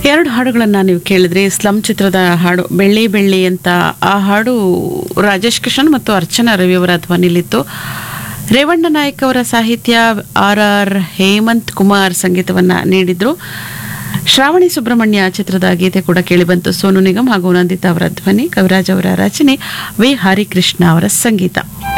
ಎರಡು ಹಾಡುಗಳನ್ನು ನೀವು ಕೇಳಿದ್ರಿ ಸ್ಲಮ್ ಚಿತ್ರದ ಹಾಡು ಬೆಳ್ಳಿ ಬೆಳ್ಳಿ ಅಂತ ಆ ಹಾಡು ರಾಜೇಶ್ ಕೃಷ್ಣನ್ ಮತ್ತು ಅರ್ಚನಾ ರವಿಯವರ ಧ್ವನಿಲಿತ್ತು ರೇವಣ್ಣ ನಾಯಕ್ ಅವರ ಸಾಹಿತ್ಯ ಆರ್ ಆರ್ ಹೇಮಂತ್ ಕುಮಾರ್ ಸಂಗೀತವನ್ನು ನೀಡಿದ್ರು ಶ್ರಾವಣಿ ಸುಬ್ರಹ್ಮಣ್ಯ ಚಿತ್ರದ ಗೀತೆ ಕೂಡ ಕೇಳಿಬಂತು ಸೋನು ನಿಗಮ್ ಹಾಗೂ ನಂದಿತಾ ಅವರ ಧ್ವನಿ ಕವಿರಾಜ್ ಅವರ ರಚನೆ ವಿ ಹರಿಕೃಷ್ಣ ಅವರ ಸಂಗೀತ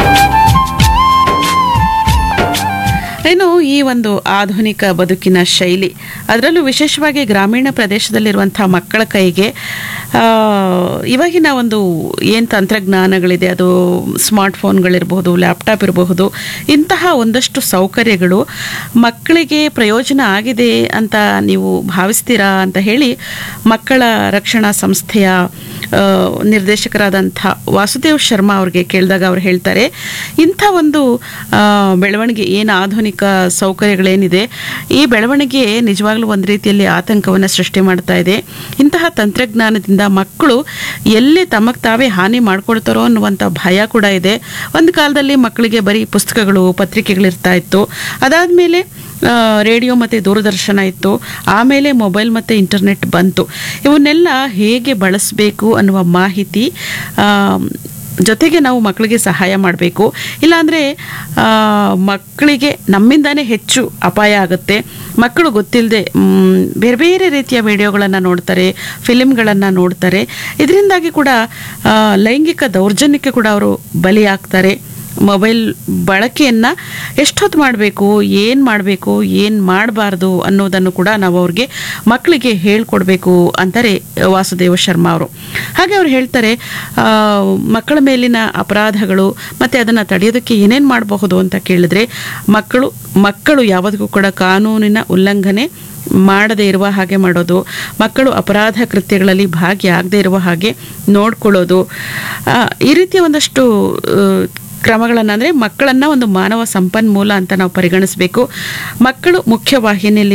ಇನ್ನು ಈ ಒಂದು ಆಧುನಿಕ ಬದುಕಿನ ಶೈಲಿ ಅದರಲ್ಲೂ ವಿಶೇಷವಾಗಿ ಗ್ರಾಮೀಣ ಪ್ರದೇಶದಲ್ಲಿರುವಂಥ ಮಕ್ಕಳ ಕೈಗೆ ಆ, ಇವಾಗಿನ ಒಂದು ಏನು ತಂತ್ರಜ್ಞಾನಗಳಿದೆ ಅದು ಸ್ಮಾರ್ಟ್ಫೋನ್ಗಳಿರಬಹುದು ಲ್ಯಾಪ್ಟಾಪ್ ಇರಬಹುದು ಇಂತಹ ಒಂದಷ್ಟು ಸೌಕರ್ಯಗಳು ಮಕ್ಕಳಿಗೆ ಪ್ರಯೋಜನ ಆಗಿದೆ ಅಂತ ನೀವು ಭಾವಿಸ್ತೀರಾ ಅಂತ ಹೇಳಿ ಮಕ್ಕಳ ರಕ್ಷಣಾ ಸಂಸ್ಥೆಯ ಆ, ನಿರ್ದೇಶಕರಾದಂಥ ವಾಸುದೇವ್ ಶರ್ಮಾ ಅವ್ರಿಗೆ ಕೇಳಿದಾಗ ಅವ್ರು ಹೇಳ್ತಾರೆ ಇಂಥ ಒಂದು ಆ, ಬೆಳವಣಿಗೆ ಏನು ಆಧುನಿಕ ಸೌಕರ್ಯಗಳೇನಿದೆ ಈ ಬೆಳವಣಿಗೆ ನಿಜವಾಗ್ಲೂ ಒಂದು ರೀತಿಯಲ್ಲಿ ಆತಂಕವನ್ನು ಸೃಷ್ಟಿ ಮಾಡ್ತಾ ಇದೆ ಇಂತಹ ತಂತ್ರಜ್ಞಾನದಿಂದ ಮಕ್ಕಳು ಎಲ್ಲಿ ತಮಗೆ ತಾವೇ ಹಾನಿ ಮಾಡ್ಕೊಳ್ತಾರೋ ಅನ್ನುವಂಥ ಭಯ ಕೂಡ ಇದೆ ಒಂದು ಕಾಲದಲ್ಲಿ ಮಕ್ಕಳಿಗೆ ಬರೀ ಪುಸ್ತಕಗಳು ಪತ್ರಿಕೆಗಳಿರ್ತಾ ಇತ್ತು ಅದಾದಮೇಲೆ ರೇಡಿಯೋ ಮತ್ತು ದೂರದರ್ಶನ ಇತ್ತು ಆಮೇಲೆ ಮೊಬೈಲ್ ಮತ್ತು ಇಂಟರ್ನೆಟ್ ಬಂತು ಇವನ್ನೆಲ್ಲ ಹೇಗೆ ಬಳಸಬೇಕು ಅನ್ನುವ ಮಾಹಿತಿ ಆ, ಜೊತೆಗೆ ನಾವು ಮಕ್ಕಳಿಗೆ ಸಹಾಯ ಮಾಡಬೇಕು ಇಲ್ಲಾಂದರೆ ಮಕ್ಕಳಿಗೆ ನಮ್ಮಿಂದಾನೇ ಹೆಚ್ಚು ಅಪಾಯ ಆಗುತ್ತೆ ಮಕ್ಕಳು ಗೊತ್ತಿಲ್ಲದೆ ಬೇರೆ ಬೇರೆ ರೀತಿಯ ವಿಡಿಯೋಗಳನ್ನು ನೋಡ್ತಾರೆ ಫಿಲಿಮ್ಗಳನ್ನು ನೋಡ್ತಾರೆ ಇದರಿಂದಾಗಿ ಕೂಡ ಆ, ಲೈಂಗಿಕ ದೌರ್ಜನ್ಯಕ್ಕೆ ಕೂಡ ಅವರು ಬಲಿಯಾಗ್ತಾರೆ ಮೊಬೈಲ್ ಬಳಕೆಯನ್ನು ಎಷ್ಟೊತ್ತು ಮಾಡಬೇಕು ಏನು ಮಾಡಬೇಕು ಏನು ಮಾಡಬಾರ್ದು ಅನ್ನೋದನ್ನು ಕೂಡ ನಾವು ಅವ್ರಿಗೆ ಮಕ್ಕಳಿಗೆ ಹೇಳ್ಕೊಡ್ಬೇಕು ಅಂತಾರೆ ವಾಸುದೇವ ಶರ್ಮಾ ಅವರು ಹಾಗೆ ಅವ್ರು ಹೇಳ್ತಾರೆ ಆ, ಮಕ್ಕಳ ಮೇಲಿನ ಅಪರಾಧಗಳು ಮತ್ತು ಅದನ್ನು ತಡೆಯೋದಕ್ಕೆ ಏನೇನು ಮಾಡಬಹುದು ಅಂತ ಕೇಳಿದ್ರೆ ಮಕ್ಕಳು ಮಕ್ಕಳು ಯಾವತ್ತಿಗೂ ಕೂಡ ಕಾನೂನಿನ ಉಲ್ಲಂಘನೆ ಮಾಡದೇ ಇರುವ ಹಾಗೆ ಮಾಡೋದು ಮಕ್ಕಳು ಅಪರಾಧ ಕೃತ್ಯಗಳಲ್ಲಿ ಭಾಗಿಯಾಗದೇ ಇರುವ ಹಾಗೆ ನೋಡ್ಕೊಳ್ಳೋದು ಆ, ಈ ರೀತಿಯ ಒಂದಷ್ಟು ಆ, ಕ್ರಮಗಳನ್ನು ಅಂದರೆ ಮಕ್ಕಳನ್ನು ಒಂದು ಮಾನವ ಸಂಪನ್ಮೂಲ ಅಂತ ನಾವು ಪರಿಗಣಿಸಬೇಕು ಮಕ್ಕಳು ಮುಖ್ಯವಾಹಿನಿಯಲ್ಲಿ